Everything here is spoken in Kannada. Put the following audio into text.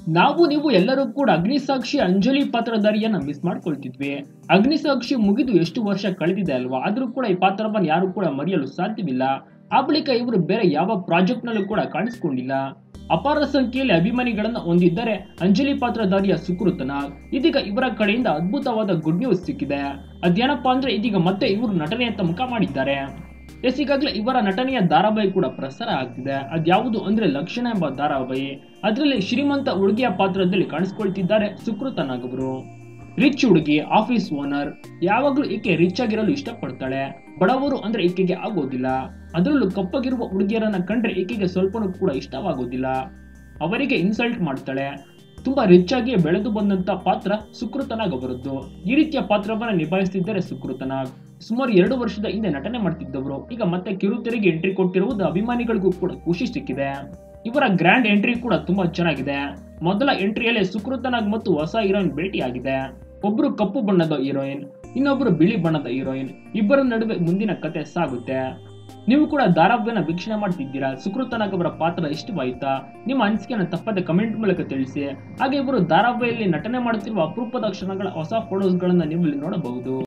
ನಾವು ನೀವು ಎಲ್ಲರೂ ಕೂಡ ಅಗ್ನಿಸಾಕ್ಷಿ ಅಂಜಲಿ ಪಾತ್ರಧಾರಿಯನ್ನ ಮಿಸ್ ಮಾಡ್ಕೊಳ್ತಿದ್ವಿ ಅಗ್ನಿಸಾಕ್ಷಿ ಮುಗಿದು ಎಷ್ಟು ವರ್ಷ ಕಳೆದಿದೆ ಅಲ್ವಾ ಆದ್ರೂ ಕೂಡ ಈ ಪಾತ್ರವನ್ನ ಯಾರು ಕೂಡ ಮರೆಯಲು ಸಾಧ್ಯವಿಲ್ಲ ಆ ಬಳಿಕ ಇವರು ಬೇರೆ ಯಾವ ಪ್ರಾಜೆಕ್ಟ್ ನಲ್ಲೂ ಕೂಡ ಕಾಣಿಸ್ಕೊಂಡಿಲ್ಲ ಅಪಾರ ಸಂಖ್ಯೆಯಲ್ಲಿ ಅಭಿಮಾನಿಗಳನ್ನ ಹೊಂದಿದ್ದರೆ ಅಂಜಲಿ ಪಾತ್ರಧಾರಿಯ ಸುಕೃತನ ಇದೀಗ ಇವರ ಕಡೆಯಿಂದ ಅದ್ಭುತವಾದ ಗುಡ್ ನ್ಯೂಸ್ ಸಿಕ್ಕಿದೆ ಅದೇನಪ್ಪಾ ಅಂದ್ರೆ ಇದೀಗ ಮತ್ತೆ ಇವರು ನಟನೆಯತ್ತ ಮುಖ ಮಾಡಿದ್ದಾರೆ ಎಸ್ ಈಗಾಗಲೇ ಇವರ ನಟನೆಯ ಧಾರಾವಾಹಿ ಕೂಡ ಪ್ರಸಾರ ಆಗ್ತಿದೆ ಅದ್ಯಾವುದು ಅಂದ್ರೆ ಲಕ್ಷಣ ಎಂಬ ಧಾರಾವಾಹಿ ಅದರಲ್ಲಿ ಶ್ರೀಮಂತ ಹುಡುಗಿಯ ಪಾತ್ರದಲ್ಲಿ ಕಾಣಿಸ್ಕೊಳ್ತಿದ್ದಾರೆ ಸುಕೃತ ನಾಗವರು ರಿಚ್ ಹುಡುಗಿ ಆಫೀಸ್ ಓನರ್ ಯಾವಾಗಲೂ ಈಕೆ ರಿಚ್ ಆಗಿರಲು ಇಷ್ಟಪಡ್ತಾಳೆ ಬಡವರು ಅಂದ್ರೆ ಈಕೆಗೆ ಆಗೋದಿಲ್ಲ ಅದರಲ್ಲೂ ಕಪ್ಪಗಿರುವ ಹುಡುಗಿಯರನ್ನ ಕಂಡ್ರೆ ಈಕೆಗೆ ಸ್ವಲ್ಪನೂ ಕೂಡ ಇಷ್ಟವಾಗೋದಿಲ್ಲ ಅವರಿಗೆ ಇನ್ಸಲ್ಟ್ ಮಾಡ್ತಾಳೆ ತುಂಬಾ ರಿಚ್ ಆಗಿ ಬೆಳೆದು ಬಂದಂತ ಪಾತ್ರ ಸುಕೃತನಾಗ್ ಅವರದ್ದು ಈ ರೀತಿಯ ಪಾತ್ರವನ್ನ ನಿಭಾಯಿಸುತ್ತಿದ್ದಾರೆ ಸುಕೃತನಾಗ್ ಸುಮಾರು ಎರಡು ವರ್ಷದ ಹಿಂದೆ ನಟನೆ ಮಾಡ್ತಿದ್ದವರು ಈಗ ಮತ್ತೆ ಕಿರುತೆರೆಗೆ ಎಂಟ್ರಿ ಕೊಟ್ಟಿರುವುದು ಅಭಿಮಾನಿಗಳಿಗೂ ಕೂಡ ಖುಷಿ ಸಿಕ್ಕಿದೆ ಇವರ ಗ್ರ್ಯಾಂಡ್ ಎಂಟ್ರಿ ಕೂಡ ತುಂಬಾ ಚೆನ್ನಾಗಿದೆ ಮೊದಲ ಎಂಟ್ರಿಯಲ್ಲಿ ಸುಕೃತನಾಗ್ ಮತ್ತು ಹೊಸ ಹೀರೋಯಿನ್ ಭೇಟಿಯಾಗಿದೆ ಒಬ್ರು ಕಪ್ಪು ಬಣ್ಣದ ಹೀರೋಯಿನ್ ಇನ್ನೊಬ್ರು ಬಿಳಿ ಬಣ್ಣದ ಹೀರೋಯಿನ್ ಇಬ್ಬರ ನಡುವೆ ಮುಂದಿನ ಕತೆ ಸಾಗುತ್ತೆ ನೀವು ಕೂಡ ಧಾರಾವಾಹಿಯನ್ನ ವೀಕ್ಷಣೆ ಮಾಡ್ತಿದ್ದೀರಾ ಸುಕೃತನಾಗ್ ಅವರ ಪಾತ್ರ ಇಷ್ಟವಾಯ್ತಾ ನಿಮ್ಮ ಅನಿಸಿಕೆಯನ್ನು ತಪ್ಪದೆ ಕಮೆಂಟ್ ಮೂಲಕ ತಿಳಿಸಿ ಹಾಗೆ ಇವರು ಧಾರಾವಾಹಿಯಲ್ಲಿ ನಟನೆ ಮಾಡುತ್ತಿರುವ ಅಪರೂಪದ ಕ್ಷಣಗಳ ಹೊಸ ಫೋಟೋಸ್ಗಳನ್ನ ನೀವು ಇಲ್ಲಿ ನೋಡಬಹುದು